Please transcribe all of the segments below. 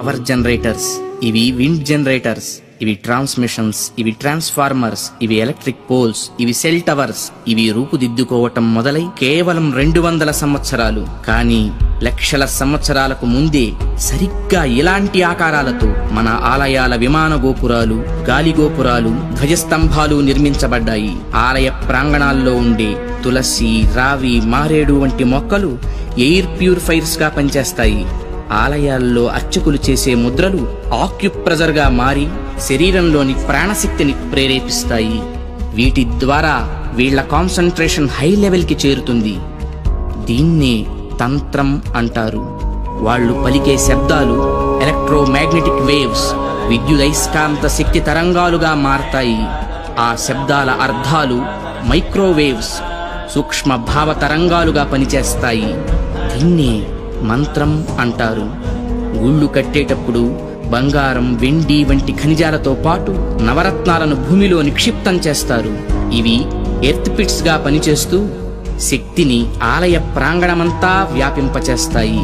power generators ఇవి wind generators ఇవి transmissions ఇవి ట్రాన్స్ఫార్మర్స్ ఇవి ఎలక్ట్రిక్ పోల్స్ ఇవి సెల్ టవర్స్ ఇవి రూపుదిద్దుకోవటం మొదలై కేవలం రెండు వందల సంవత్సరాలు కానీ లక్షల సంవత్సరాలకు ముందే సరిగ్గా ఇలాంటి ఆకారాలతో మన ఆలయాల విమాన గోపురాలు గాలి గోపురాలు ధ్వజస్తంభాలు నిర్మించబడ్డాయి ఆలయ ప్రాంగణాల్లో ఉండే తులసి రావి మారేడు వంటి మొక్కలు ఎయిర్ ప్యూరిఫైర్స్ గా పనిచేస్తాయి ఆలయాల్లో అర్చకులు చేసే ముద్రలు ఆక్యుప్రెజర్ గా మారి శరీరంలోని ప్రాణశక్తిని ప్రేరేపిస్తాయి వీటి ద్వారా వీళ్ళ కాన్సంట్రేషన్ హై లెవెల్ కి చేరుతుంది దీన్నే తంత్రం అంటారు వాళ్ళు పలికే శబ్దాలు ఎలక్ట్రోమాగ్నెటిక్ వేవ్స్ విద్యుదైస్కాంత శక్తి తరంగాలుగా మారతాయి ఆ శబ్దాల అర్థాలు మైక్రోవేవ్స్ సూక్ష్మ భావ తరంగాలుగా పనిచేస్తాయి దీన్నే మంత్రం అంటారు గుళ్ళు కట్టేటప్పుడు బంగారం వెండి వంటి ఖనిజాలతో పాటు నవరత్నాలను భూమిలో నిక్షిప్తం చేస్తారు ఇవి ఎర్త్ పిట్స్ గా పనిచేస్తూ శక్తిని ఆలయ ప్రాంగణమంతా వ్యాపింపచేస్తాయి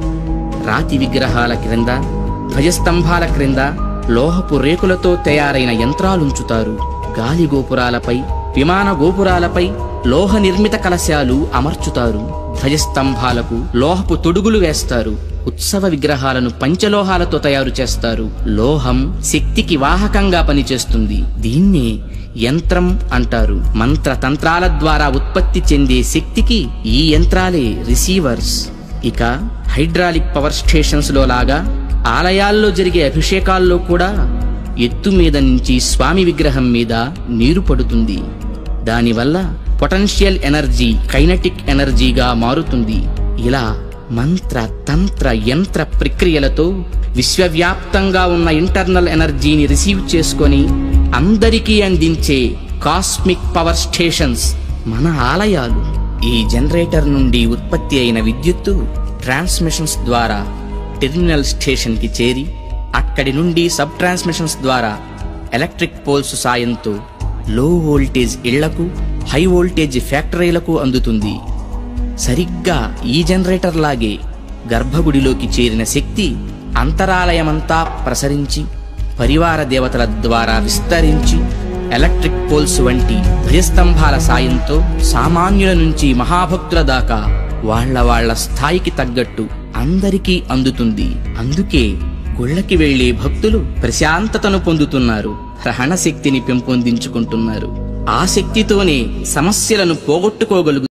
రాతి విగ్రహాల క్రింద ధ్వజస్తంభాల క్రింద లోహపు రేకులతో తయారైన యంత్రాలుంచుతారు గాలి గోపురాలపై విమాన గోపురాలపై లోహ నిర్మిత కలశాలు అమర్చుతారు ధ్వజస్తంభాలకు లోహపు తొడుగులు వేస్తారు ఉత్సవ విగ్రహాలను పంచలోహాలతో తయారు చేస్తారు లోహం శక్తికి వాహకంగా పనిచేస్తుంది దీన్నే యంత్రం అంటారు మంత్ర తంత్రాల ద్వారా ఉత్పత్తి చెందే శక్తికి ఈ యంత్రాలే రిసీవర్స్ ఇక హైడ్రాలిక్ పవర్ స్టేషన్స్ లో లాగా ఆలయాల్లో జరిగే అభిషేకాల్లో కూడా ఎత్తు మీద నుంచి స్వామి విగ్రహం మీద నీరు పడుతుంది దానివల్ల పొటెన్షియల్ ఎనర్జీ కైనటిక్ ఎనర్జీగా మారుతుంది ఇలా మంత్ర తంత్ర యంత్ర ప్రక్రియలతో విశ్వవ్యాప్తంగా ఉన్న ఇంటర్నల్ ఎనర్జీని రిసీవ్ చేసుకొని అందరికీ అందించే కాస్మిక్ పవర్ స్టేషన్స్ మన ఆలయాలు ఈ జనరేటర్ నుండి ఉత్పత్తి అయిన విద్యుత్తు ట్రాన్స్మిషన్స్ ద్వారా టెర్మినల్ స్టేషన్ కి చేరి అక్కడి నుండి సబ్ ట్రాన్స్మిషన్స్ ద్వారా ఎలక్ట్రిక్ పోల్స్ సాయంతో లో వోల్టేజ్ ఇళ్లకు హై వోల్టేజ్ ఫ్యాక్టరీలకు అందుతుంది సరిగ్గా ఈ జనరేటర్ లాగే గర్భగుడిలోకి చేరిన శక్తి అంతరాలయమంతా ప్రసరించి పరివార దేవతల ద్వారా విస్తరించి ఎలక్ట్రిక్ పోల్స్ వంటి ధ్వజస్తంభాల సాయంతో సామాన్యుల నుంచి మహాభక్తుల దాకా వాళ్ళ వాళ్ళ స్థాయికి తగ్గట్టు అందరికీ అందుతుంది అందుకే గుళ్ళకి వెళ్లే భక్తులు ప్రశాంతతను పొందుతున్నారు గ్రహణ శక్తిని పెంపొందించుకుంటున్నారు ఆ శక్తితోనే సమస్యలను పోగొట్టుకోగలుగు